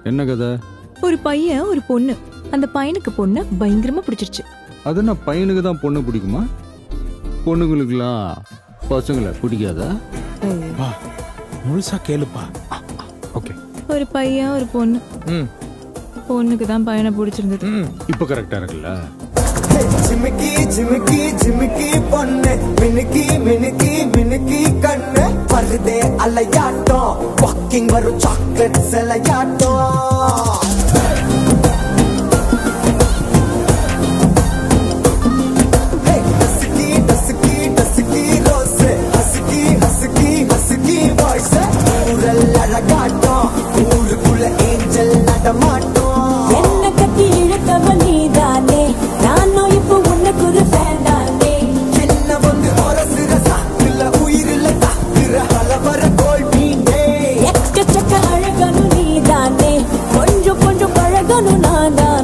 என்ன கதை ஒரு பையன் ஒரு பொண்ணு அந்த பையனுக்கு பொண்ண பயங்கரமா பிடிச்சிருச்சு அது என்ன பையனுக்கு தான் பொண்ணு பிடிக்குமா பொண்ணுங்களுக்குலாம் பசங்களை பிடிக்காதா வா முழுசா கேளுப்பா ஓகே ஒரு பையன் ஒரு பொண்ணு ம் பொண்ணுக்கு தான் பையனை பிடிச்சிருந்தது ம் இப்போ கரெக்டா இருக்குல்ல ஜிமிக்கி ஜிமிக்கி ஜிமிக்கி பொண்ணு மினுக்கி மினுக்கி மினுக்கி கண்ணு வருதே அலையாட்டம் வாக்கிங் வரும் சாக்லேட் சிலையாட்டம் Hey, டசுக்கி டசுக்கி டசுக்கி ரோஸ் ஹசுக்கி ஹசுக்கி ஹசுக்கி வாய்ஸ் ஊரல் அழகாட்டம் ஊருக்குள்ள ஏஞ்சல் நடமாட்டம் என்ன கட்டி இழுத்தவ நீதானே நானும் இப்போ உனக்கு ஒரு ஃபேன் தானே என்ன வந்து அரசுற சாக்குல உயிரில தாக்குற ஹலவர கோல் மீனே எக்கச்சக்க அழகனும் நீதானே கொஞ்சம் கொஞ்சம் பழகனும் நான் தானே